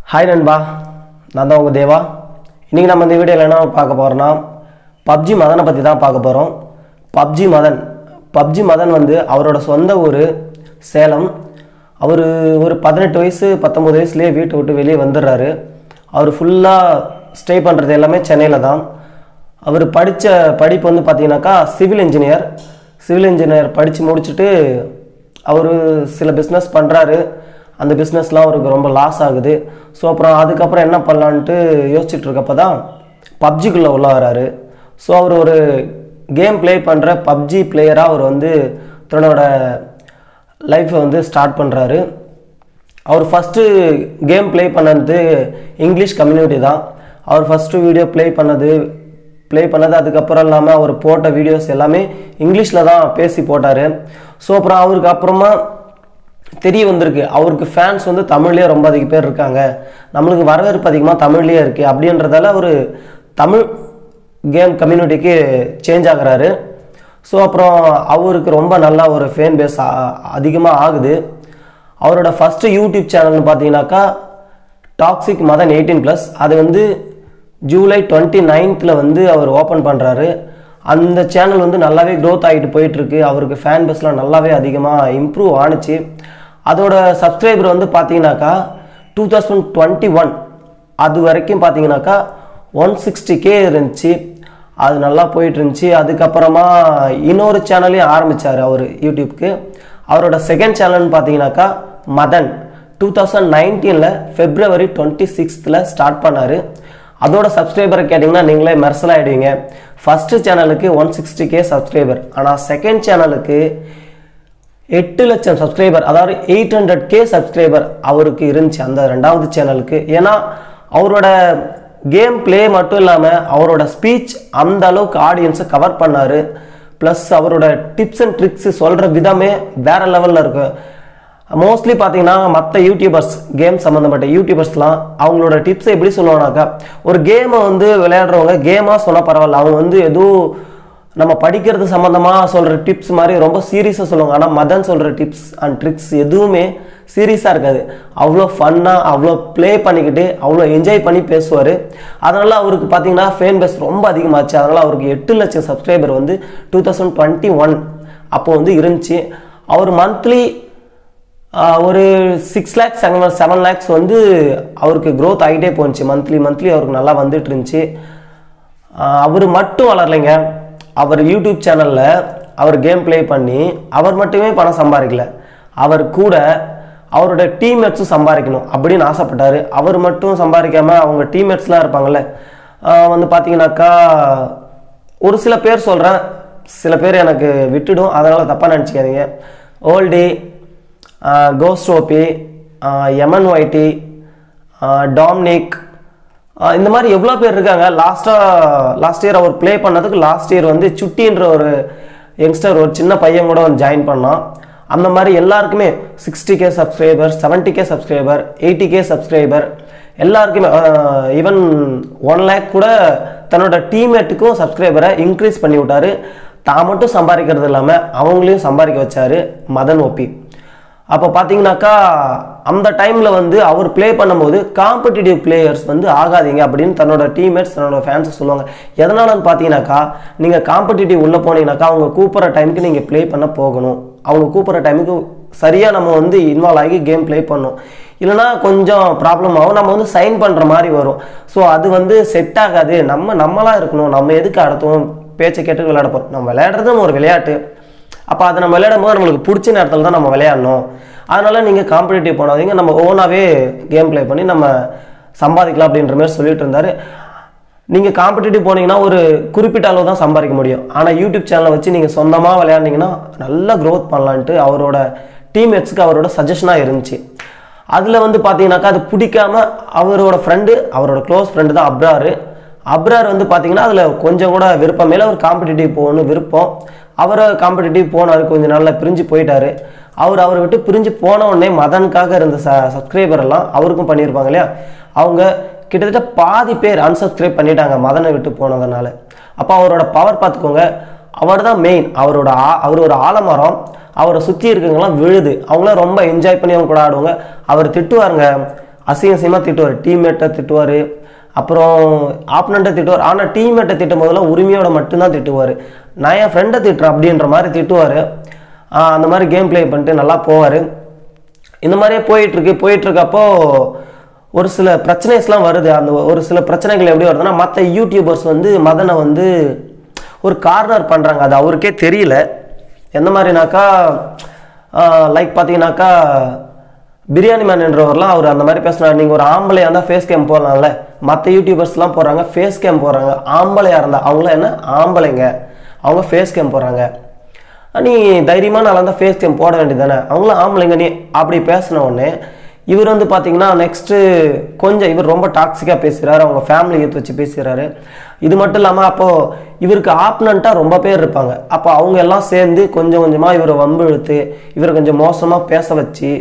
hi நண்பா நான் தான் உங்கள் தேவா இன்றைக்கி நம்ம இந்த வீடியோவில் என்ன பார்க்க போகிறோன்னா பப்ஜி மதனை பற்றி தான் பார்க்க போகிறோம் பப்ஜி மதன் பப்ஜி மதன் வந்து அவரோட சொந்த ஊர் சேலம் அவர் ஒரு பதினெட்டு வயசு பத்தொம்பது வயசுலேயே வீட்டை விட்டு வெளியே வந்துடுறாரு அவர் ஃபுல்லாக ஸ்டே பண்ணுறது எல்லாமே சென்னையில் தான் அவர் படித்த படிப்பு வந்து பார்த்தீங்கன்னாக்கா சிவில் இன்ஜினியர் சிவில் இன்ஜினியர் படித்து முடிச்சுட்டு அவர் சில பிஸ்னஸ் பண்ணுறாரு அந்த பிஸ்னஸ்லாம் அவருக்கு ரொம்ப லாஸ் ஆகுது ஸோ அப்புறம் அதுக்கப்புறம் என்ன பண்ணலான்ட்டு யோசிச்சுட்டு இருக்கப்போ தான் பப்ஜிக்குள்ளே உள்ள வராரு ஸோ அவர் ஒரு கேம் ப்ளே பண்ணுற பப்ஜி பிளேயராக அவர் வந்து தன்னோட லைஃப்பை வந்து ஸ்டார்ட் பண்ணுறாரு அவர் ஃபஸ்ட்டு கேம் ப்ளே பண்ணது இங்கிலீஷ் கம்யூனிட்டி தான் அவர் ஃபஸ்ட்டு வீடியோ ப்ளே பண்ணது ப்ளே பண்ணது அதுக்கப்புறம் இல்லாமல் அவர் போட்ட வீடியோஸ் எல்லாமே இங்கிலீஷில் தான் பேசி போட்டார் ஸோ அப்புறம் அவருக்கு அப்புறமா தெரிய வந்திருக்கு அவருக்கு ஃபேன்ஸ் வந்து தமிழ்லேயே ரொம்ப அதிக பேர் இருக்காங்க நம்மளுக்கு வரவேற்பு அதிகமாக தமிழ்லேயே இருக்குது அப்படின்றதால அவர் தமிழ் கேம் கம்யூனிட்டிக்கு சேஞ்ச் ஆகுறாரு ஸோ அப்புறம் அவருக்கு ரொம்ப நல்லா ஒரு ஃபேன் பேஸ் அதிகமாக ஆகுது அவரோட ஃபஸ்ட்டு யூடியூப் சேனல்னு பார்த்தீங்கன்னாக்கா டாக்ஸிக் மதன் எயிட்டீன் ப்ளஸ் அது வந்து ஜூலை டுவெண்ட்டி நைன்த்தில் வந்து அவர் ஓப்பன் பண்ணுறாரு அந்த சேனல் வந்து நல்லாவே க்ரோத் ஆகிட்டு போயிட்டுருக்கு அவருக்கு ஃபேன் பேஸ்லாம் நல்லாவே அதிகமாக இம்ப்ரூவ் ஆணுச்சு அதோட சப்ஸ்கிரைபர் வந்து பார்த்தீங்கன்னாக்கா டூ தௌசண்ட் டுவெண்ட்டி ஒன் அது வரைக்கும் பார்த்தீங்கன்னாக்கா ஒன் சிக்ஸ்டி கே இருந்துச்சு அது நல்லா போயிட்டு இருந்துச்சு அதுக்கப்புறமா இன்னொரு சேனலையும் ஆரம்பித்தார் அவர் யூடியூப்க்கு அவரோட செகண்ட் சேனல்னு பார்த்தீங்கன்னாக்கா மதன் டூ தௌசண்ட் நைன்டீனில் ஃபெப்ரவரி டுவெண்ட்டி சிக்ஸ்த்தில் ஸ்டார்ட் பண்ணார் அதோட சப்ஸ்கிரைபரை கேட்டிங்கன்னா நீங்களே மெர்சல் ஆகிடுவீங்க ஃபஸ்ட்டு சேனலுக்கு ஒன் சிக்ஸ்டி கே சப்ஸ்கிரைபர் ஆனால் செகண்ட் சேனலுக்கு எட்டு லட்சம் சப்ஸ்கிரைபர் அதாவது எயிட் ஹண்ட்ரட் கே சப்ஸ்கிரைபர் அவருக்கு இருந்துச்சு அந்த ரெண்டாவது சேனலுக்கு ஏன்னா அவரோட கேம் ப்ளே மட்டும் இல்லாமல் அவரோட ஸ்பீச் அந்த அளவுக்கு ஆடியன்ஸை கவர் பண்ணார் ப்ளஸ் அவரோட டிப்ஸ் அண்ட் ட்ரிக்ஸ் சொல்கிற விதமே வேற லெவலில் இருக்கு மோஸ்ட்லி பார்த்தீங்கன்னா மற்ற யூடியூபர்ஸ் கேம் சம்மந்தப்பட்ட யூடியூபர்ஸ்லாம் அவங்களோட டிப்ஸை எப்படி சொல்லுவாங்கனாக்கா ஒரு கேமை வந்து விளையாடுறவங்க கேமாக சொன்னால் பரவாயில்ல அவங்க வந்து எதுவும் நம்ம படிக்கிறது சம்மந்தமாக சொல்கிற டிப்ஸ் மாதிரி ரொம்ப சீரியஸாக சொல்லுவாங்க ஆனால் மதன் சொல்கிற டிப்ஸ் அண்ட் ட்ரிக்ஸ் எதுவுமே சீரியஸாக இருக்காது அவ்வளோ ஃபன்னாக அவ்வளோ ப்ளே பண்ணிக்கிட்டு அவ்வளோ என்ஜாய் பண்ணி பேசுவார் அதனால் அவருக்கு பார்த்தீங்கன்னா ஃபேன் பேஸ் ரொம்ப அதிகமாச்சு அதனால் அவருக்கு எட்டு லட்சம் சப்ஸ்கிரைபர் வந்து டூ தௌசண்ட் டுவெண்ட்டி ஒன் அப்போ வந்து இருந்துச்சு அவர் மந்த்லி ஒரு six lakhs seven seven lakhs வந்து அவருக்கு க்ரோத் ஆகிட்டே போணுச்சு மந்த்லி மந்த்லி அவருக்கு நல்லா வந்துட்டு இருந்துச்சு அவர் மட்டும் வளரலைங்க அவர் யூடியூப் சேனலில் அவர் கேம் ப்ளே பண்ணி அவர் மட்டுமே பணம் சம்பாதிக்கல அவர் கூட அவரோட டீம்மேட்ஸும் சம்பாதிக்கணும் அப்படின்னு ஆசைப்பட்டார் அவர் மட்டும் சம்பாதிக்காமல் அவங்க டீம்மேட்ஸ்லாம் இருப்பாங்கள்ல வந்து பார்த்தீங்கன்னாக்கா ஒரு சில பேர் சொல்கிறேன் சில பேர் எனக்கு விட்டுடும் அதனால் தப்பாக நினச்சிக்காதீங்க ஓல்டி கோஸ்டோபி எமன் ஒய்டி டாம்னிக் இந்த மாதிரி எவ்வளோ பேர் இருக்காங்க லாஸ்ட்டாக லாஸ்ட் இயர் அவர் ப்ளே பண்ணதுக்கு லாஸ்ட் இயர் வந்து சுட்டின்ற ஒரு யங்ஸ்டர் ஒரு சின்ன பையன் கூட வந்து ஜாயின் பண்ணான் அந்த மாதிரி எல்லாருக்குமே sixty K subscriber seventy K subscriber eighty K subscriber எல்லாருக்குமே ஈவன் ஒன் லேக் கூட தன்னோட டீம்மேட்டுக்கும் சப்ஸ்கிரைபரை இன்க்ரீஸ் பண்ணி விட்டாரு தான் மட்டும் சம்பாதிக்கிறது இல்லாமல் அவங்களையும் சம்பாதிக்க வச்சாரு மதன் ஓபி அப்போ பார்த்தீங்கன்னாக்கா அந்த டைமில் வந்து அவர் ப்ளே பண்ணும்போது காம்படிட்டிவ் பிளேயர்ஸ் வந்து ஆகாதீங்க அப்படின்னு தன்னோட டீம்மேட்ஸ் தன்னோட ஃபேன்ஸை சொல்லுவாங்க எதனாலன்னு பார்த்தீங்கன்னாக்கா நீங்கள் காம்படிட்டிவ் உள்ளே போனீங்கன்னாக்கா அவங்க கூப்பிட்ற டைமுக்கு நீங்கள் ப்ளே பண்ண போகணும் அவங்க கூப்பிட்ற டைமுக்கு சரியாக நம்ம வந்து இன்வால்வ் ஆகி கேம் ப்ளே பண்ணணும் இல்லைனா கொஞ்சம் ப்ராப்ளம் ஆகும் நம்ம வந்து சைன் பண்ணுற மாதிரி வரும் ஸோ அது வந்து செட் ஆகாது நம்ம நம்மளாக இருக்கணும் நம்ம எதுக்கு அடுத்தவங்க பேச்சை கேட்டு விளையாட போகிறோம் நம்ம விளையாடுறது ஒரு விளையாட்டு அப்போ அதை நம்ம விளையாடும் போது நம்மளுக்கு பிடிச்ச நேரத்தில் தான் நம்ம விளையாடணும் அதனால் நீங்கள் காம்படிட்டிவ் போனாதீங்க நம்ம ஓனாகவே கேம் ப்ளே பண்ணி நம்ம சம்பாதிக்கலாம் அப்படின்ற மாதிரி சொல்லிட்டு இருந்தார் நீங்கள் காம்படிட்டிவ் போனீங்கன்னா ஒரு குறிப்பிட்ட அளவு தான் சம்பாதிக்க முடியும் ஆனால் யூடியூப் சேனலை வச்சு நீங்கள் சொந்தமாக விளையாண்டிங்கன்னா நல்ல க்ரோத் பண்ணலான்ட்டு அவரோட டீம்மேட்ஸுக்கு அவரோட சஜஷனாக இருந்துச்சு அதில் வந்து பார்த்தீங்கன்னாக்கா அது பிடிக்காம அவரோட ஃப்ரெண்டு அவரோட க்ளோஸ் ஃப்ரெண்டு தான் அப்ராரு அப்ரார் வந்து பார்த்தீங்கன்னா அதில் கொஞ்சம் கூட விருப்பம் மேலே அவர் காம்படிட்டிவ் போகணும்னு விருப்பம் அவர் காம்படிட்டிவ் போனார் கொஞ்சம் நாளில் பிரிஞ்சு போயிட்டாரு அவர் அவரை விட்டு பிரிஞ்சு போன உடனே மதனுக்காக இருந்த ச சப்ஸ்கிரைபர் எல்லாம் அவருக்கும் பண்ணியிருப்பாங்க இல்லையா அவங்க கிட்டத்தட்ட பாதி பேர் அன்சப்ஸ்கிரைப் பண்ணிட்டாங்க மதனை விட்டு போனதுனால அப்போ அவரோட பவர் பார்த்துக்கோங்க அவர் தான் மெயின் அவரோட ஆ அவர் ஒரு ஆலமரம் அவரை சுற்றி இருக்கவங்கலாம் விழுது அவங்களாம் ரொம்ப என்ஜாய் பண்ணி அவங்க கூட ஆடுவாங்க அவர் திட்டுவாருங்க அசிங்க அசிங்கமாக திட்டுவார் டீம்மேட்டை திட்டுவார் அப்புறம் ஆப்னண்ட்டை திட்டுவார் ஆனால் டீம்மேட்டை திட்டும் போதெல்லாம் உரிமையோட மட்டும்தான் திட்டுவார் நான் என் ஃப்ரெண்டை திட்டுறேன் அப்படின்ற மாதிரி திட்டுவார் அந்த மாதிரி கேம் ப்ளே பண்ணிட்டு நல்லா போவார் இந்த மாதிரியே போயிட்டுருக்கு போயிட்டுருக்கப்போ ஒரு சில பிரச்சனைஸ்லாம் வருது அந்த ஒரு சில பிரச்சனைகள் எப்படி வருதுன்னா மற்ற யூடியூபர்ஸ் வந்து மதனை வந்து ஒரு கார்னர் பண்ணுறாங்க அது அவருக்கே தெரியல எந்த மாதிரினாக்கா லைக் பார்த்தீங்கன்னாக்கா பிரியாணி மேன் என்றவர்லாம் அவர் அந்த மாதிரி பேசினார் நீங்கள் ஒரு ஆம்பளையாக இருந்தால் ஃபேஸ் கேம் போடலாம்ல மற்ற யூடியூபர்ஸ்லாம் போடுறாங்க ஃபேஸ் கேம் போடுறாங்க ஆம்பளையாக இருந்தால் அவங்களாம் என்ன ஆம்பளைங்க அவங்க ஃபேஸ் கேம் போடுறாங்க நீ தைரியமாக நல்லா இருந்தால் ஃபேஸ் கேம் போட வேண்டியது தானே அவங்களும் ஆம்பளைங்க நீ அப்படி பேசின உடனே இவர் வந்து பார்த்தீங்கன்னா நெக்ஸ்ட்டு கொஞ்சம் இவர் ரொம்ப டாக்ஸிக்காக பேசுகிறாரு அவங்க ஃபேமிலி எடுத்து வச்சு பேசுகிறாரு இது மட்டும் இல்லாமல் அப்போது இவருக்கு ஆப்னண்ட்டாக ரொம்ப பேர் இருப்பாங்க அப்போ அவங்க எல்லாம் சேர்ந்து கொஞ்சம் கொஞ்சமாக இவரை வம்பு இழுத்து இவரை கொஞ்சம் மோசமாக பேச வச்சு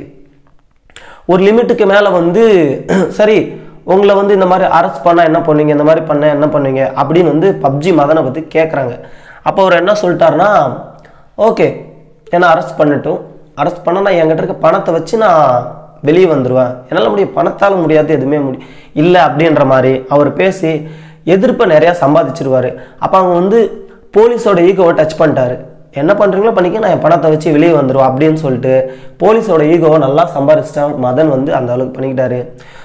ஒரு லிமிட்டுக்கு மேலே வந்து சரி உங்களை வந்து இந்த மாதிரி அரெஸ்ட் பண்ணால் என்ன பண்ணுவீங்க இந்த மாதிரி பண்ண என்ன பண்ணுவீங்க அப்படின்னு வந்து பப்ஜி மதனை பற்றி கேட்குறாங்க அப்போ அவர் என்ன சொல்லிட்டாருன்னா ஓகே என்ன அரெஸ்ட் பண்ணட்டும் அரெஸ்ட் பண்ண நான் என்கிட்ட இருக்க பணத்தை வச்சு நான் வெளியே வந்துடுவேன் என்னால் முடியும் பணத்தால் முடியாது எதுவுமே முடியும் இல்லை அப்படின்ற மாதிரி அவர் பேசி எதிர்ப்பை நிறையா சம்பாதிச்சிருவார் அப்போ அவங்க வந்து போலீஸோட ஈகோவை டச் பண்ணிட்டாரு என்ன பண்ணுறீங்களோ பண்ணிக்க நான் என் பணத்தை வச்சு வெளியே வந்துடுவேன் அப்படின்னு சொல்லிட்டு போலீஸோட ஈகோவை நல்லா சம்பாதிச்சிட்டான் மதன் வந்து அந்த அளவுக்கு பண்ணிக்கிட்டாரு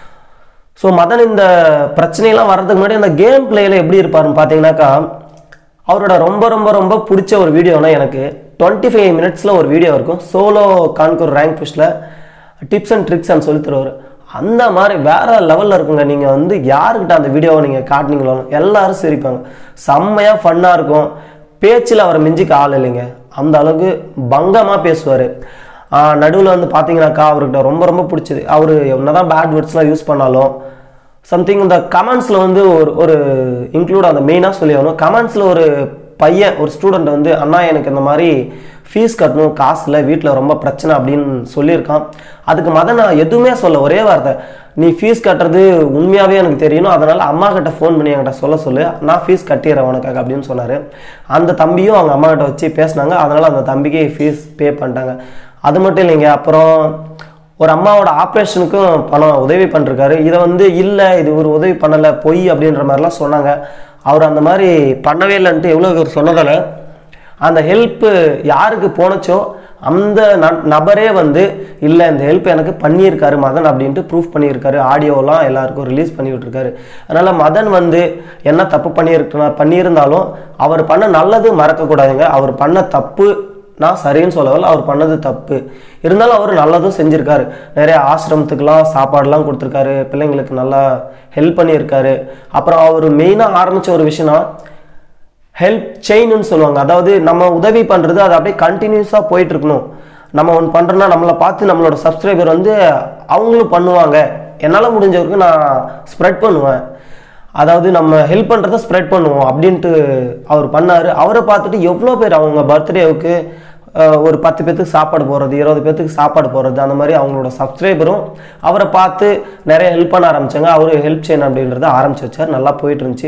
ஸோ மதன் இந்த பிரச்சனையெல்லாம் வர்றதுக்கு முன்னாடி அந்த கேம் பிளேயில் எப்படி இருப்பாருன்னு பார்த்தீங்கன்னாக்கா அவரோட ரொம்ப ரொம்ப ரொம்ப பிடிச்ச ஒரு வீடியோனா எனக்கு டுவெண்ட்டி ஃபைவ் மினிட்ஸில் ஒரு வீடியோ இருக்கும் சோலோ கான்கூர் ரேங்க் புஷ்ல டிப்ஸ் அண்ட் ட்ரிக்ஸ் அண்ட் சொல்லி தருவார் அந்த மாதிரி வேற லெவலில் இருக்குங்க நீங்கள் வந்து யாருக்கிட்ட அந்த வீடியோவை நீங்கள் காட்டினீங்களோ எல்லாரும் சிரிப்பாங்க செம்மையாக ஃபன்னாக இருக்கும் பேச்சில் அவரை மிஞ்சிக்க ஆள் இல்லைங்க அந்த அளவுக்கு பங்கமாக பேசுவார் நடுவில் வந்து பார்த்தீங்கன்னாக்கா அவர்கிட்ட ரொம்ப ரொம்ப பிடிச்சது அவர் என்னதான் பேட் வேர்ட்ஸ்லாம் யூஸ் பண்ணாலும் சம்திங் இந்த கமெண்ட்ஸில் வந்து ஒரு ஒரு இன்க்ளூட் அந்த மெயினாக சொல்லி ஆகணும் கமெண்ட்ஸில் ஒரு பையன் ஒரு ஸ்டூடெண்ட் வந்து அண்ணா எனக்கு இந்த மாதிரி ஃபீஸ் கட்டணும் காசு இல்லை வீட்டில் ரொம்ப பிரச்சனை அப்படின்னு சொல்லியிருக்கான் அதுக்கு மத நான் எதுவுமே சொல்ல ஒரே வார்த்தை நீ ஃபீஸ் கட்டுறது உண்மையாகவே எனக்கு தெரியணும் அதனால் அம்மா கிட்ட ஃபோன் பண்ணி என்கிட்ட சொல்ல சொல்லு நான் ஃபீஸ் கட்டிடுறேன் உனக்காக அப்படின்னு சொன்னார் அந்த தம்பியும் அவங்க அம்மா கிட்ட வச்சு பேசினாங்க அதனால் அந்த தம்பிக்கு ஃபீஸ் பே பண்ணிட்டாங்க அது மட்டும் இல்லைங்க அப்புறம் ஒரு அம்மாவோட ஆப்ரேஷனுக்கும் பணம் உதவி பண்ணிருக்காரு இதை வந்து இல்லை இது ஒரு உதவி பண்ணலை பொய் அப்படின்ற மாதிரிலாம் சொன்னாங்க அவர் அந்த மாதிரி பண்ணவே இல்லைன்ட்டு எவ்வளோ அவர் சொன்னதால அந்த ஹெல்ப்பு யாருக்கு போனச்சோ அந்த ந- நபரே வந்து இல்லை இந்த ஹெல்ப் எனக்கு பண்ணியிருக்காரு மதன் அப்படின்ட்டு ப்ரூஃப் பண்ணியிருக்காரு ஆடியோலாம் எல்லாருக்கும் ரிலீஸ் பண்ணி விட்டுருக்காரு அதனால் மதன் வந்து என்ன தப்பு பண்ணியிருக்கா பண்ணியிருந்தாலும் அவர் பண்ண நல்லது மறக்கக்கூடாதுங்க அவர் பண்ண தப்பு நான் சரின்னு சொல்லவில்லை அவர் பண்ணது தப்பு இருந்தாலும் அவர் நல்லதும் செஞ்சிருக்காரு நிறைய ஆசிரமத்துக்கெல்லாம் சாப்பாடுலாம் கொடுத்துருக்காரு பிள்ளைங்களுக்கு நல்லா ஹெல்ப் பண்ணியிருக்காரு அப்புறம் அவர் மெயினாக ஆரம்பித்த ஒரு விஷயம்னா ஹெல்ப் செயின்னு சொல்லுவாங்க அதாவது நம்ம உதவி பண்ணுறது அது அப்படியே கண்டினியூஸாக போயிட்டு இருக்கணும் நம்ம ஒன்று பண்ணுறோன்னா நம்மளை பார்த்து நம்மளோட சப்ஸ்கிரைபர் வந்து அவங்களும் பண்ணுவாங்க என்னால் முடிஞ்ச வரைக்கும் நான் ஸ்ப்ரெட் பண்ணுவேன் அதாவது நம்ம ஹெல்ப் பண்ணுறத ஸ்ப்ரெட் பண்ணுவோம் அப்படின்ட்டு அவர் பண்ணார் அவரை பார்த்துட்டு எவ்வளோ பேர் அவங்க பர்த்டேவுக்கு ஒரு பத்து பேர்த்துக்கு சாப்பாடு போடுறது இருபது பேர்த்துக்கு சாப்பாடு போடுறது அந்த மாதிரி அவங்களோட சப்ஸ்கிரைபரும் அவரை பார்த்து நிறைய ஹெல்ப் பண்ண ஆரம்பிச்சாங்க அவர் ஹெல்ப் செய்யணும் அப்படின்றத ஆரம்பிச்சு வச்சார் நல்லா போயிட்டு இருந்துச்சு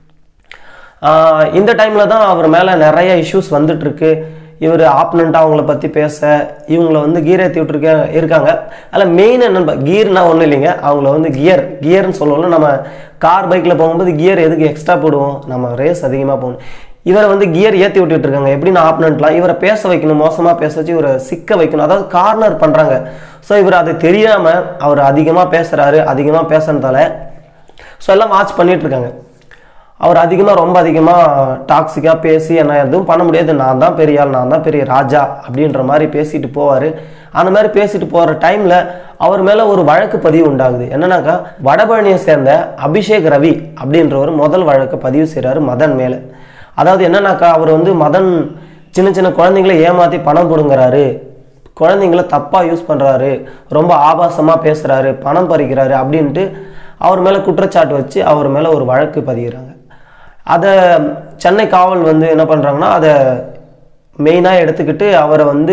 ஆஹ் இந்த டைமில் தான் அவர் மேலே நிறைய இஷ்யூஸ் வந்துட்டுருக்கு இவர் ஆப்னண்ட்டாக அவங்கள பற்றி பேச இவங்கள வந்து கீர் ஏற்றி விட்டுருக்க இருக்காங்க அதில் மெயின் என்னன்னு கீர்னா ஒன்றும் இல்லைங்க அவங்கள வந்து கியர் கியர்னு சொல்லுவோம்ல நம்ம கார் பைக்கில் போகும்போது கியர் எதுக்கு எக்ஸ்ட்ரா போடுவோம் நம்ம ரேஸ் அதிகமாக போகணும் இவரை வந்து கியர் ஏற்றி விட்டுட்டு இருக்காங்க எப்படின்னா ஆப்னண்ட்லாம் இவரை பேச வைக்கணும் மோசமாக பேச வச்சு இவரை சிக்க வைக்கணும் அதாவது கார்னர் பண்ணுறாங்க ஸோ இவர் அது தெரியாமல் அவர் அதிகமாக பேசுகிறாரு அதிகமாக பேசுறதால ஸோ எல்லாம் வாட்ச் பண்ணிட்டு இருக்காங்க அவர் அதிகமாக ரொம்ப அதிகமாக டாக்ஸிக்காக பேசி என்ன எதுவும் பண்ண முடியாது நான் தான் பெரிய ஆள் நான் தான் பெரிய ராஜா அப்படின்ற மாதிரி பேசிட்டு போவார் அந்த மாதிரி பேசிட்டு போகிற டைமில் அவர் மேலே ஒரு வழக்கு பதிவு உண்டாகுது என்னன்னாக்கா வடபழனியை சேர்ந்த அபிஷேக் ரவி அப்படின்றவர் முதல் வழக்கு பதிவு செய்கிறாரு மதன் மேலே அதாவது என்னன்னாக்கா அவர் வந்து மதன் சின்ன சின்ன குழந்தைங்களை ஏமாற்றி பணம் கொடுங்குறாரு குழந்தைங்கள தப்பாக யூஸ் பண்ணுறாரு ரொம்ப ஆபாசமாக பேசுகிறாரு பணம் பறிக்கிறாரு அப்படின்ட்டு அவர் மேலே குற்றச்சாட்டு வச்சு அவர் மேலே ஒரு வழக்கு பதிகிறாங்க அதை சென்னை காவல் வந்து என்ன பண்ணுறாங்கன்னா அதை மெயினாக எடுத்துக்கிட்டு அவரை வந்து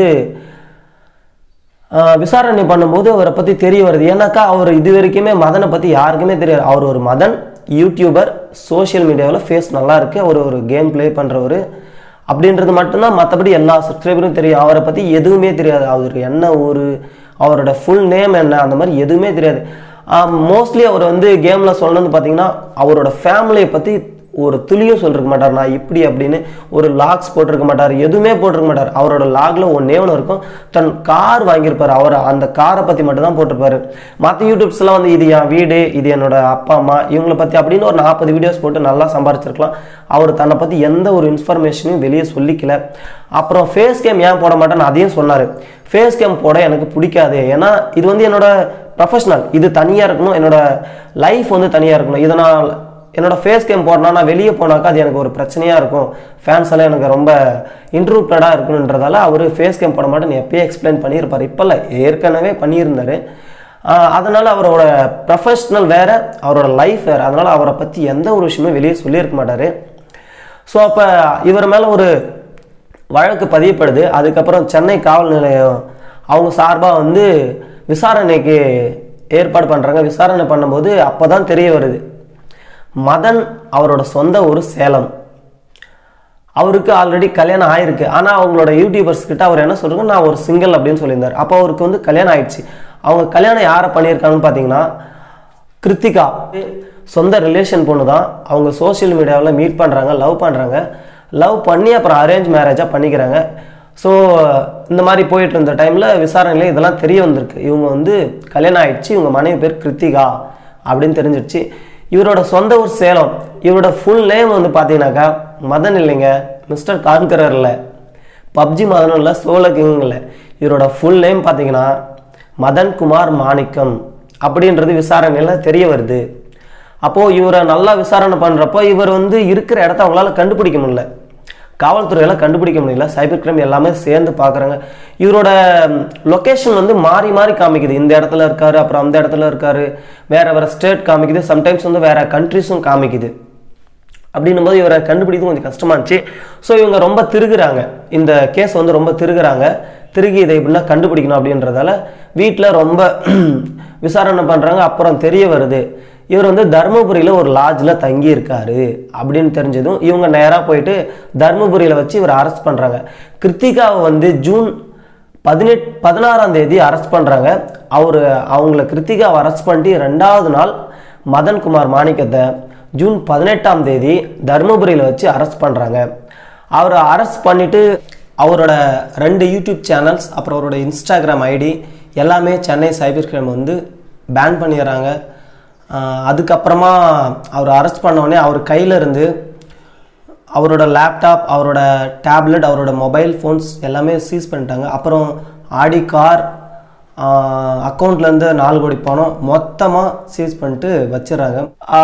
ஆஹ், விசாரணை பண்ணும்போது அவரை பற்றி தெரிய வருது ஏன்னாக்கா அவர் இது வரைக்குமே மதனை பற்றி யாருக்குமே தெரியாது அவர் ஒரு மதன் யூடியூபர் சோஷியல் மீடியாவில் ஃபேஸ் நல்லா இருக்கு அவர் ஒரு கேம் ப்ளே பண்ணுறவர் அப்படின்றது மட்டும்தான் மற்றபடி எல்லா சப்ஸ்கிரைபரும் தெரியும் அவரை பற்றி எதுவுமே தெரியாது அவர் என்ன ஊர் அவரோட ஃபுல் நேம் என்ன அந்த மாதிரி எதுவுமே தெரியாது மோஸ்ட்லி அவர் வந்து கேமில் சொன்னது பார்த்தீங்கன்னா அவரோட ஃபேமிலியை பற்றி ஒரு துளியும் சொல்லிருக்க மாட்டார் நான் இப்படி அப்படின்னு ஒரு லாக்ஸ் போட்டிருக்க மாட்டார் எதுவுமே போட்டிருக்க மாட்டார் அவரோட லாகில் ஒன்றே ஒன்று இருக்கும் தன் கார் வாங்கியிருப்பார் அவர் அந்த காரை பற்றி மட்டும் தான் போட்டிருப்பாரு மற்ற யூடியூப்ஸ்லாம் வந்து இது என் வீடு இது என்னோட அப்பா அம்மா இவங்களை பற்றி அப்படின்னு ஒரு நாற்பது வீடியோஸ் போட்டு நல்லா சம்பாரிச்சிருக்கலாம் அவர் தன்னை பற்றி எந்த ஒரு இன்ஃபர்மேஷனையும் வெளியே சொல்லிக்கல அப்புறம் ஃபேஸ் கேம் ஏன் போட மாட்டேன்னு அதையும் சொன்னார் ஃபேஸ் கேம் போட எனக்கு பிடிக்காது ஏன்னா இது வந்து என்னோட ப்ரொஃபஷனல் இது தனியாக இருக்கணும் என்னோட லைஃப் வந்து தனியாக இருக்கணும் இதை நான் என்னோட ஃபேஸ் கேம் போடனா நான் வெளியே போனாக்கா அது எனக்கு ஒரு பிரச்சனையாக இருக்கும் ஃபேன்ஸ் எல்லாம் எனக்கு ரொம்ப இன்ட்ரூப்டடாக இருக்கணுன்றதால அவர் ஃபேஸ் கேம் போட மாட்டேன்னு எப்பயே எக்ஸ்பிளைன் பண்ணியிருப்பார் இப்போ இல்லை ஏற்கனவே பண்ணியிருந்தாரு ஆஹ் அதனால அவரோட ப்ரொஃபஷ்னல் வேற அவரோட லைஃப் வேற அதனால அவரை பற்றி எந்த ஒரு விஷயமும் வெளியே சொல்லியிருக்க மாட்டார் ஸோ அப்போ இவர் மேலே ஒரு வழக்கு பதியப்படுது அதுக்கப்புறம் சென்னை காவல் நிலையம் அவங்க சார்பாக வந்து விசாரணைக்கு ஏற்பாடு பண்ணுறாங்க விசாரணை பண்ணும்போது அப்போ தான் தெரிய வருது மதன் அவரோட சொந்த ஊர் சேலம் அவருக்கு ஆல்ரெடி கல்யாணம் ஆயிருக்கு ஆனால் அவங்களோட யூடியூபர்ஸ் கிட்ட அவர் என்ன சொல்றாங்க நான் ஒரு சிங்கிள் அப்படின்னு சொல்லியிருந்தார் அப்போ அவருக்கு வந்து கல்யாணம் ஆயிடுச்சு அவங்க கல்யாணம் யாரை பண்ணியிருக்காங்கன்னு பார்த்தீங்கன்னா கிருத்திகா சொந்த ரிலேஷன் பொண்ணு தான் அவங்க சோஷியல் மீடியாவில் மீட் பண்ணுறாங்க லவ் பண்ணுறாங்க லவ் பண்ணி அப்புறம் அரேஞ்ச் மேரேஜாக பண்ணிக்கிறாங்க ஸோ இந்த மாதிரி போயிட்டு இருந்த டைமில் விசாரணையில் இதெல்லாம் தெரிய வந்திருக்கு இவங்க வந்து கல்யாணம் ஆயிடுச்சு இவங்க மனைவி பேர் கிருத்திகா அப்படின்னு தெரிஞ்சிடுச்சு இவரோட சொந்த ஊர் சேலம் இவரோட ஃபுல் நேம் வந்து பார்த்தீங்கன்னாக்கா மதன் இல்லைங்க மிஸ்டர் கான்கரர் இல்லை பப்ஜி மதனும் இல்லை சோல கிங் இல்லை இவரோட ஃபுல் நேம் பார்த்தீங்கன்னா மதன் குமார் மாணிக்கம் அப்படின்றது விசாரணையில் தெரிய வருது அப்போது இவரை நல்லா விசாரணை பண்ணுறப்போ இவர் வந்து இருக்கிற இடத்த அவங்களால கண்டுபிடிக்க முடியல காவல்துறையால கண்டுபிடிக்க முடியல சைபர் கிரைம் எல்லாமே சேர்ந்து பார்க்குறாங்க இவரோட லொக்கேஷன் வந்து மாறி மாறி காமிக்குது இந்த இடத்துல இருக்காரு அப்புறம் அந்த இடத்துல இருக்காரு வேற வேற ஸ்டேட் காமிக்குது சம்டைம்ஸ் வந்து வேற கண்ட்ரிஸும் காமிக்குது அப்படின்னும் போது இவரை கண்டுபிடிக்கிறது கொஞ்சம் கஷ்டமா இருந்துச்சு ஸோ இவங்க ரொம்ப திருகுறாங்க இந்த கேஸ் வந்து ரொம்ப திருகுறாங்க திருகி இதை இப்படிலாம் கண்டுபிடிக்கணும் அப்படின்றதால வீட்டில் ரொம்ப விசாரணை பண்ணுறாங்க அப்புறம் தெரிய வருது இவர் வந்து தருமபுரியில் ஒரு லாட்ஜில் தங்கி இருக்காரு அப்படின்னு தெரிஞ்சதும் இவங்க நேராக போயிட்டு தருமபுரியில் வச்சு இவர் அரெஸ்ட் பண்ணுறாங்க கிருத்திகாவை வந்து ஜூன் பதினெட் பதினாறாம் தேதி அரெஸ்ட் பண்ணுறாங்க அவர் அவங்கள கிருத்திகாவை அரெஸ்ட் பண்ணிட்டு ரெண்டாவது நாள் மதன்குமார் மாணிக்கத்தை ஜூன் பதினெட்டாம் தேதி தருமபுரியில் வச்சு அரெஸ்ட் பண்ணுறாங்க அவரை அரெஸ்ட் பண்ணிட்டு அவரோட ரெண்டு யூடியூப் சேனல்ஸ் அப்புறம் அவரோட இன்ஸ்டாகிராம் ஐடி எல்லாமே சென்னை சைபர் கிரைம் வந்து பேன் பண்ணிடுறாங்க ஆஹ் அதுக்கப்புறமா அவர் அரெஸ்ட் பண்ண உடனே அவர் கையில இருந்து அவரோட லேப்டாப் அவரோட டேப்லெட் அவரோட மொபைல் ஃபோன்ஸ் எல்லாமே சீஸ் பண்ணிட்டாங்க அப்புறம் ஆடி கார் அக்கௌண்ட்லேருந்து நாலு கோடி பணம் மொத்தமாக சீஸ் பண்ணிட்டு வச்சிடறாங்க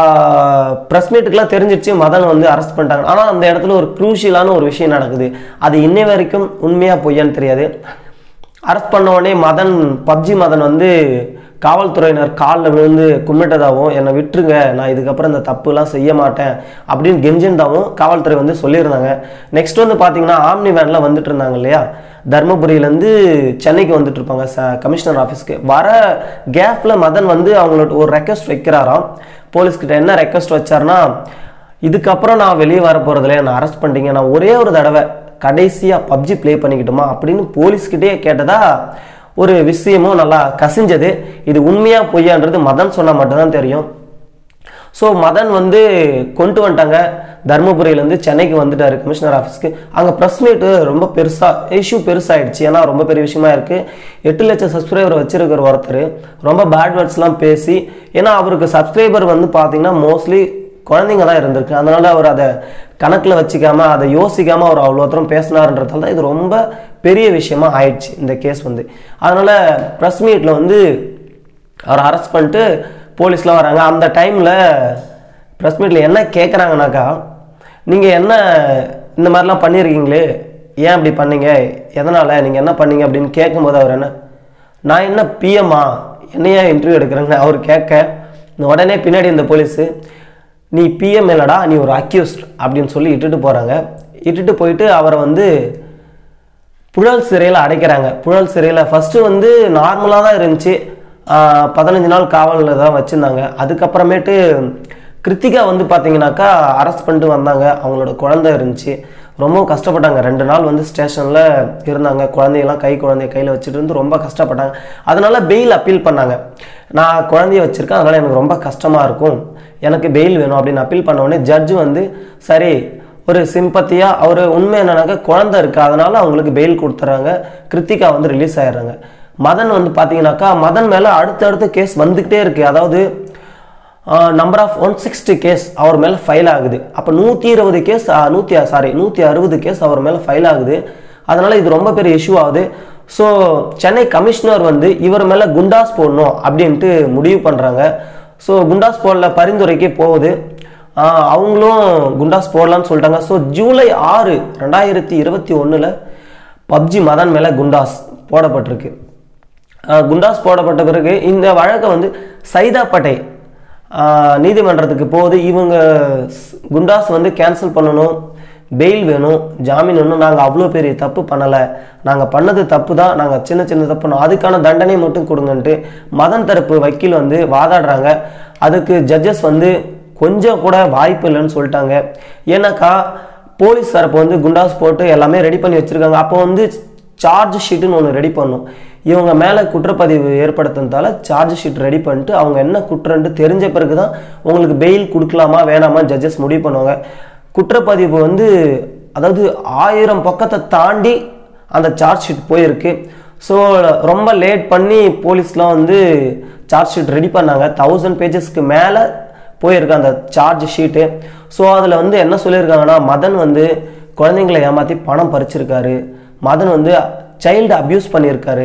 ப்ரெஸ் மீட்டுக்கெலாம் தெரிஞ்சிடுச்சு மதன் வந்து அரெஸ்ட் பண்ணிட்டாங்க ஆனால் அந்த இடத்துல ஒரு க்ரூஷியலான ஒரு விஷயம் நடக்குது அது இன்னை வரைக்கும் உண்மையாக பொய்யான்னு தெரியாது அரெஸ்ட் பண்ண உடனே மதன் பப்ஜி மதன் வந்து காவல்துறையினர் காலில் விழுந்து கும்பிட்டதாகவும் என்னை விட்டுருங்க நான் இதுக்கப்புறம் இந்த தப்புலாம் செய்ய மாட்டேன் அப்படின்னு கெஞ்சிருந்தாவும் காவல்துறை வந்து சொல்லியிருந்தாங்க நெக்ஸ்ட் வந்து பார்த்தீங்கன்னா ஆம்னி வேனில் வந்துட்டு இருந்தாங்க இல்லையா தர்மபுரியிலேருந்து சென்னைக்கு வந்துட்டு இருப்பாங்க ச கமிஷனர் ஆஃபீஸ்க்கு வர கேப்பில் மதன் வந்து அவங்களோட ஒரு ரெக்வஸ்ட் வைக்கிறாராம் போலீஸ்கிட்ட என்ன ரெக்வஸ்ட் வச்சாருன்னா இதுக்கப்புறம் நான் வெளியே வர போகிறதில்ல என்னை அரெஸ்ட் பண்ணிட்டீங்க நான் ஒரே ஒரு தடவை கடைசியாக பப்ஜி ப்ளே பண்ணிக்கிட்டுமா அப்படின்னு போலீஸ்கிட்டே கேட்டதா ஒரு விஷயமும் நல்லா கசிஞ்சது இது உண்மையாக பொய்யான்றது மதன் சொன்னால் மட்டும்தான் தெரியும் ஸோ மதன் வந்து கொண்டு வந்துட்டாங்க தருமபுரியிலேருந்து சென்னைக்கு வந்துட்டாரு கமிஷனர் ஆஃபீஸ்க்கு அங்கே ப்ரெஸ் மீட்டு ரொம்ப பெருசாக இஷ்யூ பெருசாகிடுச்சு ஏன்னா ரொம்ப பெரிய விஷயமா இருக்குது எட்டு லட்சம் சப்ஸ்கிரைபர் வச்சிருக்கிற ஒருத்தர் ரொம்ப பேட் வேர்ட்ஸ்லாம் பேசி ஏன்னா அவருக்கு சப்ஸ்கிரைபர் வந்து பார்த்தீங்கன்னா மோஸ்ட்லி குழந்தைங்க தான் இருந்திருக்கு அதனால அவர் அதை கணக்கில் வச்சுக்காம அதை யோசிக்காம அவர் அவ்வளோ தூரம் பேசினாருன்றதால தான் இது ரொம்ப பெரிய விஷயமா ஆயிடுச்சு இந்த கேஸ் வந்து அதனால ப்ரெஸ் மீட்டில் வந்து அவர் அரெஸ்ட் பண்ணிட்டு போலீஸ்லாம் வராங்க அந்த டைமில் ப்ரெஸ் மீட்டில் என்ன கேட்குறாங்கனாக்கா நீங்கள் என்ன இந்த மாதிரிலாம் பண்ணியிருக்கீங்களே ஏன் இப்படி பண்ணீங்க எதனால் நீங்கள் என்ன பண்ணீங்க அப்படின்னு கேட்கும்போது அவர் என்ன நான் என்ன பிஎம்மா என்னையா இன்டர்வியூ எடுக்கிறேன்னு அவர் கேட்க இந்த உடனே பின்னாடி இந்த போலீஸு நீ பிஎம் இல்லடா நீ ஒரு அக்யூஸ்ட் அப்படின்னு சொல்லி இட்டுட்டு போகிறாங்க இட்டுட்டு போயிட்டு அவரை வந்து புழல் சிறையில் அடைக்கிறாங்க புழல் சிறையில் ஃபஸ்ட்டு வந்து நார்மலாக தான் இருந்துச்சு ஆஹ் பதினஞ்சு நாள் காவலில் தான் வச்சுருந்தாங்க அதுக்கப்புறமேட்டு கிருத்திகா வந்து பார்த்தீங்கன்னாக்கா அரெஸ்ட் பண்ணிட்டு வந்தாங்க அவங்களோட குழந்தை இருந்துச்சு ரொம்பவும் கஷ்டப்பட்டாங்க ரெண்டு நாள் வந்து ஸ்டேஷனில் இருந்தாங்க குழந்தையெல்லாம் கை குழந்தைய கையில் வச்சுட்டு இருந்து ரொம்ப கஷ்டப்பட்டாங்க அதனால பெயில் அப்பீல் பண்ணாங்க நான் குழந்தைய வச்சுருக்கேன் அதனால் எனக்கு ரொம்ப கஷ்டமாக இருக்கும் எனக்கு பெயில் வேணும் அப்படின்னு அப்பீல் பண்ண உடனே ஜட்ஜு வந்து சரி ஒரு சிம்பத்தியாக அவர் உண்மை என்னன்னாக்கா குழந்தை இருக்குது அதனால அவங்களுக்கு பெயில் கொடுத்துட்றாங்க கிருத்திகா வந்து ரிலீஸ் ஆயிடுறாங்க மதன் வந்து பார்த்தீங்கன்னாக்கா மதன் மேலே அடுத்தடுத்த கேஸ் வந்துக்கிட்டே இருக்குது அதாவது number of one sixty case அவர் மேலே ஃபைல் ஆகுது அப்போ நூற்றி இருபது கேஸ் நூற்றி சாரி நூற்றி அறுபது கேஸ் அவர் மேலே ஃபைல் ஆகுது அதனால் இது ரொம்ப பெரிய இஷ்யூ ஆகுது ஸோ சென்னை கமிஷனர் வந்து இவர் மேலே குண்டாஸ் போடணும் அப்படின்ட்டு முடிவு பண்ணுறாங்க ஸோ குண்டாஸ் போடல பரிந்துரைக்கு போகுது ஆஹ் அவங்களும் குண்டாஸ் போடலான்னு சொல்லிட்டாங்க ஸோ ஜூலை ஆறு ரெண்டாயிரத்தி இருபத்தி ஒன்றில் பப்ஜி மதன் மேலே குண்டாஸ் போடப்பட்டிருக்கு ஆஹ் குண்டாஸ் போடப்பட்ட பிறகு இந்த வழக்கை வந்து சைதாப்பேட்டை ஆஹ் நீதிமன்றத்துக்கு போகுது இவங்க ஸ்- குண்டாஸ் வந்து கேன்சல் பண்ணணும் பெயில் வேணும் ஜாமீன் வேணும் நாங்கள் அவ்வளோ பெரிய தப்பு பண்ணலை நாங்கள் பண்ணது தப்பு தான் நாங்கள் சின்ன சின்ன தப்பு பண்ணோம் அதுக்கான தண்டனை மட்டும் கொடுங்கன்ட்டு மதன் தரப்பு வக்கீல் வந்து வாதாடுறாங்க அதுக்கு ஜட்ஜஸ் வந்து கொஞ்சம் கூட வாய்ப்பு இல்லைன்னு சொல்லிட்டாங்க ஏன்னாக்கா போலீஸ் தரப்பு வந்து குண்டாஸ் போட்டு எல்லாமே ரெடி பண்ணி வச்சுருக்காங்க அப்போ வந்து சார்ஜ் ஷீட்டுன்னு ஒன்று ரெடி பண்ணும் இவங்க மேலே குற்றப்பதிவு ஏற்படுத்தினதால சார்ஜ் ஷீட் ரெடி பண்ணிட்டு அவங்க என்ன குற்றம்னு தெரிஞ்ச பிறகு தான் உங்களுக்கு பெயில் கொடுக்கலாமா வேணாமா ஜட்ஜஸ் முடிவு பண்ணுவாங்க குற்றப்பதிவு வந்து அதாவது ஆயிரம் பக்கத்தை தாண்டி அந்த சார்ஜ் ஷீட் போயிருக்கு ஸோ ரொம்ப லேட் பண்ணி போலீஸ்லாம் வந்து சார்ஜ் ஷீட் ரெடி பண்ணாங்க தௌசண்ட் பேஜஸ்க்கு மேலே போயிருக்கு அந்த சார்ஜ் ஷீட்டு ஸோ அதில் வந்து என்ன சொல்லியிருக்காங்கன்னா மதன் வந்து குழந்தைங்களை ஏமாற்றி பணம் பறிச்சிருக்காரு மதன் வந்து சைல்டு அப்யூஸ் பண்ணியிருக்காரு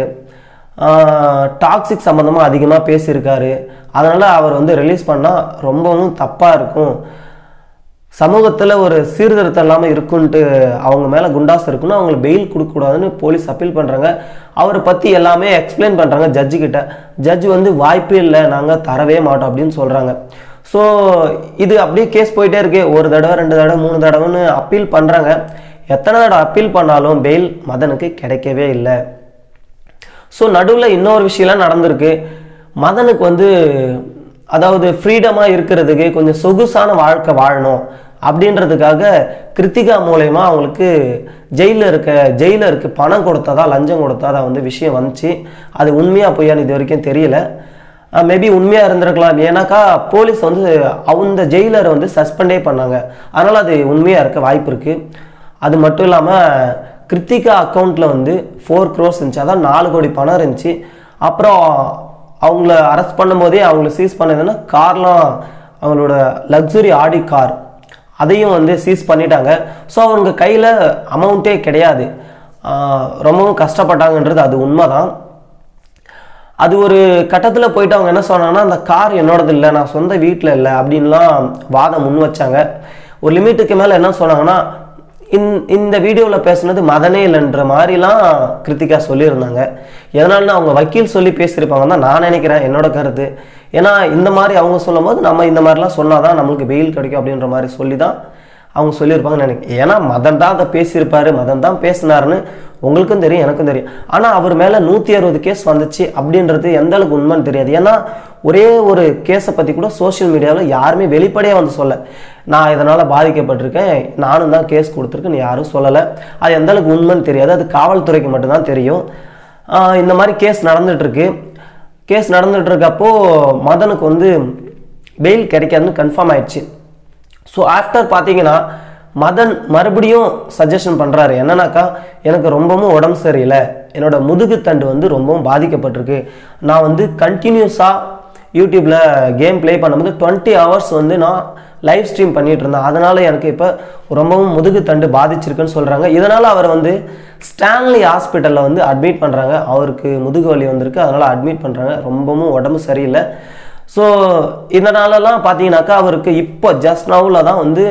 டாக்ஸிக் சம்மந்தமாக அதிகமாக பேசியிருக்காரு அதனால் அவர் வந்து ரிலீஸ் பண்ணால் ரொம்பவும் தப்பாக இருக்கும் சமூகத்தில் ஒரு சீர்திருத்தம் இல்லாமல் இருக்குன்ட்டு அவங்க மேலே குண்டாஸ் இருக்குன்னு அவங்களை பெயில் கொடுக்கக்கூடாதுன்னு போலீஸ் அப்பீல் பண்ணுறாங்க அவரை பற்றி எல்லாமே எக்ஸ்பிளைன் பண்ணுறாங்க ஜட்ஜு கிட்ட ஜட்ஜ் வந்து வாய்ப்பே இல்லை நாங்கள் தரவே மாட்டோம் அப்படின்னு சொல்கிறாங்க ஸோ இது அப்படியே கேஸ் போயிட்டே இருக்கு ஒரு தடவை ரெண்டு தடவை மூணு தடவைன்னு அப்பீல் பண்ணுறாங்க எத்தனை தடவை அப்பீல் பண்ணாலும் பெயில் மதனுக்கு கிடைக்கவே இல்லை ஸோ நடுவில் இன்னொரு விஷயம்லாம் நடந்திருக்கு மதனுக்கு வந்து அதாவது ஃப்ரீடமாக இருக்கிறதுக்கு கொஞ்சம் சொகுசான வாழ்க்கை வாழணும் அப்படின்றதுக்காக கிருத்திகா மூலயமா அவங்களுக்கு ஜெயிலில் இருக்க ஜெயிலருக்கு பணம் கொடுத்ததா லஞ்சம் கொடுத்ததா வந்து விஷயம் வந்துச்சு அது உண்மையாக பொய்யான்னு இது வரைக்கும் தெரியல மேபி உண்மையாக இருந்திருக்கலாம் ஏன்னாக்கா போலீஸ் வந்து அந்த ஜெயிலரை வந்து சஸ்பெண்டே பண்ணாங்க அதனால் அது உண்மையாக இருக்க வாய்ப்பு இருக்குது அது மட்டும் இல்லாமல் கிருத்திகா அக்கௌண்ட்டில் வந்து ஃபோர் க்ரோர்ஸ் இருந்துச்சு அதான் நாலு கோடி பணம் இருந்துச்சு அப்புறம் அவங்கள அரெஸ்ட் பண்ணும்போதே அவங்கள சீஸ் பண்ணதுன்னா கார்லாம் அவங்களோட லக்ஸுரி ஆடி கார் அதையும் வந்து சீஸ் பண்ணிட்டாங்க ஸோ அவங்க கையில் அமௌண்ட்டே கிடையாது ஆஹ் ரொம்பவும் கஷ்டப்பட்டாங்கன்றது அது உண்மைதான் அது ஒரு கட்டத்தில் போயிட்டு அவங்க என்ன சொன்னாங்கன்னா அந்த கார் என்னோடது இல்லை நான் சொந்த வீட்டில் இல்லை அப்படின்லாம் வாதம் முன் வச்சாங்க ஒரு லிமிட்டுக்கு மேலே என்ன சொன்னாங்கன்னா இந் இந்த வீடியோவில் பேசுனது மதனே இல்லைன்ற மாதிரிலாம் கிருத்திகா சொல்லியிருந்தாங்க எதனாலனா அவங்க வக்கீல் சொல்லி பேசியிருப்பாங்க தான் நான் நினைக்கிறேன் என்னோட கருத்து ஏன்னா இந்த மாதிரி அவங்க சொல்லும்போது நம்ம இந்த மாதிரிலாம் சொன்னாதான் நம்மளுக்கு பெயில் கிடைக்கும் அப்படின்ற மாதிரி சொல்லி தான் அவங்க சொல்லியிருப்பாங்கன்னு நினைக்கிறேன் ஏன்னா மதன் தான் அதை பேசியிருப்பாரு மதன் தான் பேசினாருன்னு உங்களுக்கும் தெரியும் எனக்கும் தெரியும் ஆனால் அவர் மேலே நூற்றி அறுபது கேஸ் வந்துச்சு அப்படின்றது எந்த அளவுக்கு உண்மைன்னு தெரியாது ஏன்னா ஒரே ஒரு கேஸை பற்றி கூட சோஷியல் மீடியாவில் யாருமே வெளிப்படையாக வந்து சொல்ல நான் இதனால் பாதிக்கப்பட்டிருக்கேன் நானும் தான் கேஸ் கொடுத்துருக்கேன்னு யாரும் சொல்லலை அது எந்த அளவுக்கு உண்மைன்னு தெரியாது அது காவல்துறைக்கு மட்டும்தான் தெரியும் ஆஹ் இந்த மாதிரி கேஸ் நடந்துகிட்ருக்கு கேஸ் நடந்துட்டு இருக்கப்போ மதனுக்கு வந்து பெயில் கிடைக்காதுன்னு கன்ஃபார்ம் ஆயிடுச்சு ஸோ ஆஃப்டர் பார்த்தீங்கன்னா மதன் மறுபடியும் சஜஷன் பண்ணுறாரு என்னன்னாக்கா எனக்கு ரொம்பவும் உடம்பு சரியில்லை என்னோட முதுகுத்தண்டு வந்து ரொம்பவும் பாதிக்கப்பட்டிருக்கு நான் வந்து கண்டினியூஸாக யூடியூப்பில் கேம் ப்ளே பண்ணும்போது டுவெண்ட்டி ஹவர்ஸ் வந்து நான் லைவ் ஸ்ட்ரீம் பண்ணிட்டு இருந்தேன் அதனால எனக்கு இப்போ ரொம்பவும் முதுகுத்தண்டு பாதிச்சிருக்குன்னு சொல்கிறாங்க இதனால் அவர் வந்து ஸ்டான்லி ஹாஸ்பிட்டலில் வந்து அட்மிட் பண்ணுறாங்க அவருக்கு முதுகு வலி வந்திருக்கு அதனால் அட்மிட் பண்ணுறாங்க ரொம்பவும் உடம்பு சரியில்லை ஸோ இதனாலலாம் பார்த்தீங்கன்னாக்கா அவருக்கு இப்போ ஜஸ்ட் நவுல தான் வந்து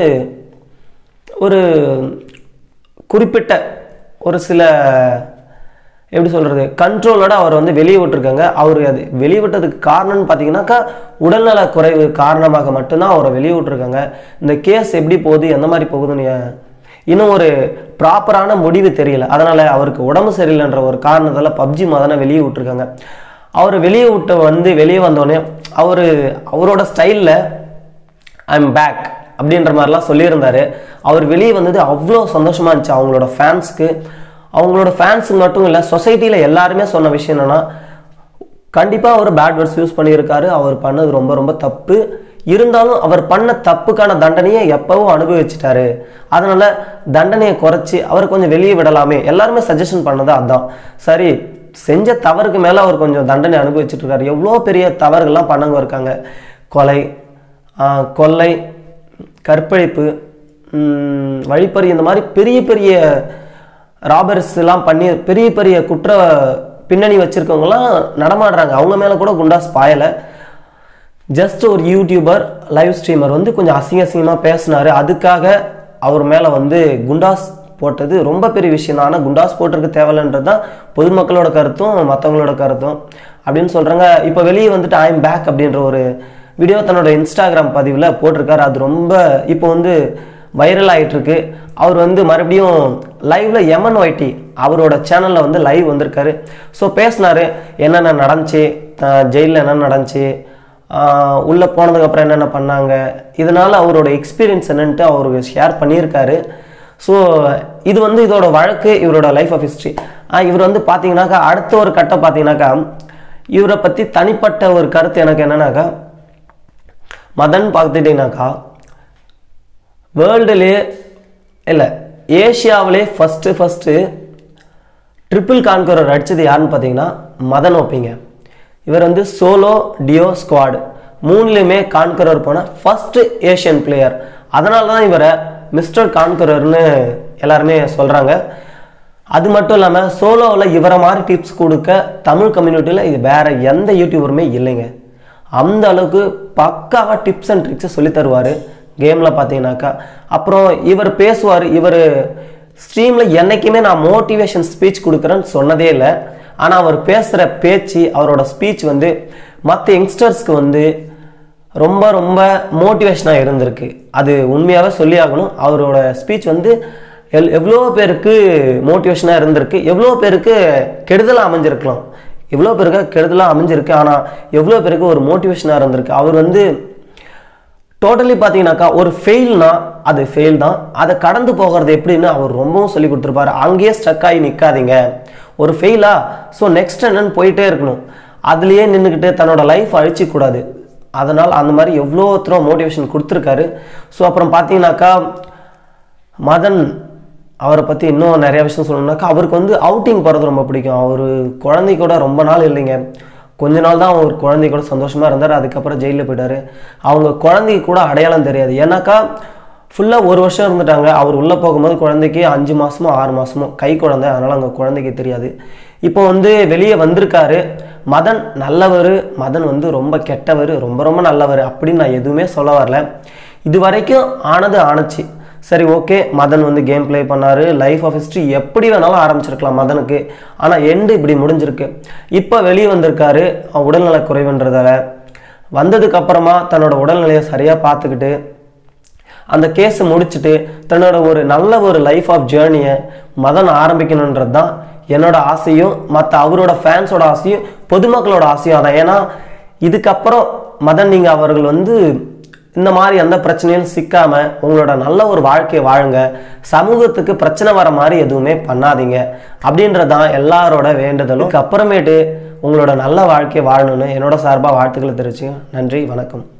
ஒரு குறிப்பிட்ட ஒரு சில எப்படி சொல்கிறது கண்ட்ரோலோட அவர் வந்து வெளியே விட்டுருக்காங்க அவர் அது வெளியே விட்டதுக்கு காரணம்னு பார்த்தீங்கன்னாக்கா உடல்நல குறைவு காரணமாக மட்டும்தான் அவரை வெளியே விட்டுருக்காங்க இந்த கேஸ் எப்படி போகுது எந்த மாதிரி போகுதுன்னு ஏ- இன்னும் ஒரு ப்ராப்பரான முடிவு தெரியல அதனால் அவருக்கு உடம்பு சரியில்லைன்ற ஒரு காரணத்தால் பப்ஜி மதனை வெளியே விட்டுருக்காங்க அவர் வெளியே விட்டு வந்து வெளியே வந்தோடனே அவர் அவரோட ஸ்டைலில் ஐம் பேக் அப்படின்ற மாதிரிலாம் சொல்லியிருந்தாரு அவர் வெளியே வந்தது அவ்வளோ சந்தோஷமா இருந்துச்சு அவங்களோட ஃபேன்ஸ்க்கு அவங்களோட ஃபேன்ஸுக்கு மட்டும் இல்லை சொசைட்டியில் எல்லாருமே சொன்ன விஷயம் என்னன்னா கண்டிப்பாக அவர் பேட் வேர்ட்ஸ் யூஸ் பண்ணியிருக்காரு அவர் பண்ணது ரொம்ப ரொம்ப தப்பு இருந்தாலும் அவர் பண்ண தப்புக்கான தண்டனையை எப்பவும் அனுபவிச்சிட்டாரு அதனால தண்டனையை குறைச்சி அவர் கொஞ்சம் வெளியே விடலாமே எல்லாருமே சஜஷன் பண்ணது அதான் சரி செஞ்ச தவறுக்கு மேலே அவர் கொஞ்சம் தண்டனை அனுபவிச்சுட்டு இருக்காரு எவ்வளோ பெரிய தவறுகள்லாம் பண்ணவங்க இருக்காங்க கொலை ஆஹ், கொள்ளை கற்பழிப்பு ம், வழிப்பறி இந்த மாதிரி பெரிய பெரிய ராபர்ஸ் எல்லாம் பண்ணி பெரிய பெரிய குற்ற பின்னணி வச்சிருக்கவங்கலாம் நடமாடுறாங்க அவங்க மேலே கூட குண்டாஸ் பாயலை ஜஸ்ட் ஒரு யூடியூபர் லைவ் ஸ்ட்ரீமர் வந்து கொஞ்சம் அசிங்க அசிங்கமாக பேசினாரு அதுக்காக அவர் மேலே வந்து குண்டாஸ் போட்டது ரொம்ப பெரிய விஷயம் தான் ஆனால் குண்டாஸ் போட்டிருக்கு தேவையில்லைன்றது தான் பொதுமக்களோட கருத்தும் மற்றவங்களோட கருத்தும் அப்படின்னு சொல்கிறாங்க இப்போ வெளியே வந்துட்டு ஐம் பேக் அப்படின்ற ஒரு வீடியோ தன்னோட இன்ஸ்டாகிராம் பதிவில் போட்டிருக்காரு அது ரொம்ப இப்போ வந்து வைரல் ஆயிட்டு இருக்கு அவர் வந்து மறுபடியும் லைவ்ல எமன் ஒய்டி அவரோட சேனல்ல வந்து லைவ் வந்திருக்காரு ஸோ பேசினாரு என்னென்ன நடந்துச்சு ஜெயிலில் என்ன நடந்துச்சு ஆஹ் உள்ள போனதுக்கு அப்புறம் என்னென்ன பண்ணாங்க இதனால அவரோட எக்ஸ்பீரியன்ஸ் என்னன்ட்டு அவருக்கு ஷேர் பண்ணியிருக்காரு ஸோ இது வந்து இதோட வழக்கு இவரோட லைஃப் ஆஃப் ஹிஸ்ட்ரி இவர் வந்து பார்த்தீங்கன்னாக்கா அடுத்த ஒரு கட்டம் பார்த்தீங்கன்னாக்கா இவரை பற்றி தனிப்பட்ட ஒரு கருத்து எனக்கு என்னன்னாக்கா மதன் பார்த்துட்டீங்கன்னாக்கா வேர்ல்டுலேயே இல்லை ஏஷியாவிலே ஃபஸ்ட்டு ஃபஸ்ட்டு ட்ரிபிள் கான்கரர் அடிச்சது யாருன்னு பார்த்தீங்கன்னா மதன் ஓப்பிங்க இவர் வந்து சோலோ டியோ ஸ்குவாடு மூணுலேயுமே கான்கரர் போன ஃபர்ஸ்ட் ஏஷியன் பிளேயர் அதனால தான் இவரை மிஸ்டர் கான்கரர்னு எல்லாருமே சொல்கிறாங்க அது மட்டும் இல்லாமல் சோலோவில் இவரை மாதிரி டிப்ஸ் கொடுக்க தமிழ் கம்யூனிட்டியில் இது வேற எந்த யூடியூபருமே இல்லைங்க அந்த அளவுக்கு பக்காவாக டிப்ஸ் அண்ட் ட்ரிக்ஸை சொல்லி தருவார் கேமில் பார்த்தீங்கன்னாக்கா அப்புறம் இவர் பேசுவார் இவர் ஸ்ட்ரீமில் என்றைக்குமே நான் மோட்டிவேஷன் ஸ்பீச் கொடுக்குறேன்னு சொன்னதே இல்லை ஆனால் அவர் பேசுகிற பேச்சு அவரோட ஸ்பீச் வந்து மற்ற யங்ஸ்டர்ஸ்க்கு வந்து ரொம்ப ரொம்ப மோட்டிவேஷனாக இருந்திருக்கு அது உண்மையாகவே சொல்லி ஆகணும் அவரோட ஸ்பீச் வந்து எல் எவ்வளோ பேருக்கு மோட்டிவேஷனாக இருந்திருக்கு எவ்வளோ பேருக்கு கெடுதலாக அமைஞ்சிருக்கலாம் எவ்வளோ பேருக்கு கெடுதலாக அமைஞ்சிருக்கு ஆனால் எவ்வளோ பேருக்கு ஒரு மோட்டிவேஷனாக இருந்திருக்கு அவர் வந்து டோட்டலி பார்த்தீங்கன்னாக்கா ஒரு ஃபெயில்னா அது ஃபெயில் தான் அதை கடந்து போகிறது எப்படின்னு அவர் ரொம்பவும் சொல்லி கொடுத்துருப்பாரு அங்கேயே ஸ்டக் ஆகி நிற்காதீங்க ஒரு ஃபெயிலா ஸோ நெக்ஸ்ட் என்னன்னு போயிட்டே இருக்கணும் அதுலேயே நின்றுக்கிட்டு தன்னோட லைஃப் அழிச்சிக்கூடாது அதனால் அந்த மாதிரி எவ்வளோ தூரம் மோட்டிவேஷன் கொடுத்துருக்காரு ஸோ அப்புறம் பார்த்தீங்கன்னாக்கா மதன் அவரை பற்றி இன்னும் நிறைய விஷயம் சொல்லணும்னாக்கா அவருக்கு வந்து அவுட்டிங் போகிறது ரொம்ப பிடிக்கும் அவர் குழந்தை கூட ரொம்ப நாள் இல்லைங்க கொஞ்ச நாள் தான் அவர் குழந்தை கூட சந்தோஷமாக இருந்தார் அதுக்கப்புறம் ஜெயிலில் போயிட்டாரு அவங்க குழந்தைக்கு கூட அடையாளம் தெரியாது ஏன்னாக்கா ஃபுல்லாக ஒரு வருஷம் இருந்துட்டாங்க அவர் உள்ளே போகும்போது குழந்தைக்கு அஞ்சு மாதமோ ஆறு மாதமோ கை குழந்தை அதனால் அவங்க குழந்தைக்கு தெரியாது இப்போ வந்து வெளியே வந்திருக்காரு மதன் நல்லவர் மதன் வந்து ரொம்ப கெட்டவர் ரொம்ப ரொம்ப நல்லவர் அப்படின்னு நான் எதுவுமே சொல்ல வரல இது வரைக்கும் ஆனது ஆணுச்சு சரி ஓகே மதன் வந்து கேம் ப்ளே பண்ணாரு லைஃப் ஆஃப் ஹிஸ்ட்ரி எப்படி வேணாலும் ஆரம்பிச்சிருக்கலாம் மதனுக்கு ஆனால் எண்டு இப்படி முடிஞ்சிருக்கு இப்போ வெளியே வந்திருக்காரு அவன் உடல்நலக் குறைவுன்றதால வந்ததுக்கு அப்புறமா தன்னோட உடல்நிலையை சரியாக பார்த்துக்கிட்டு அந்த கேஸை முடிச்சுட்டு தன்னோட ஒரு நல்ல ஒரு லைஃப் ஆஃப் ஜேர்னியை மதன் ஆரம்பிக்கணுன்றது தான் என்னோட ஆசையும் மற்ற அவரோட ஃபேன்ஸோட ஆசையும் பொதுமக்களோட ஆசையும் அதான் ஏன்னா இதுக்கப்புறம் மதன் நீங்கள் அவர்கள் வந்து இந்த மாதிரி எந்த பிரச்சனையும் சிக்காம உங்களோட நல்ல ஒரு வாழ்க்கையை வாழுங்க சமூகத்துக்கு பிரச்சனை வர மாதிரி எதுவுமே பண்ணாதீங்க அப்படின்றதான் எல்லாரோட வேண்டுதலும் இதுக்கு அப்புறமேட்டு உங்களோட நல்ல வாழ்க்கையை வாழணும்னு என்னோட சார்பாக வாழ்த்துக்களை தெரிவிச்சு நன்றி வணக்கம்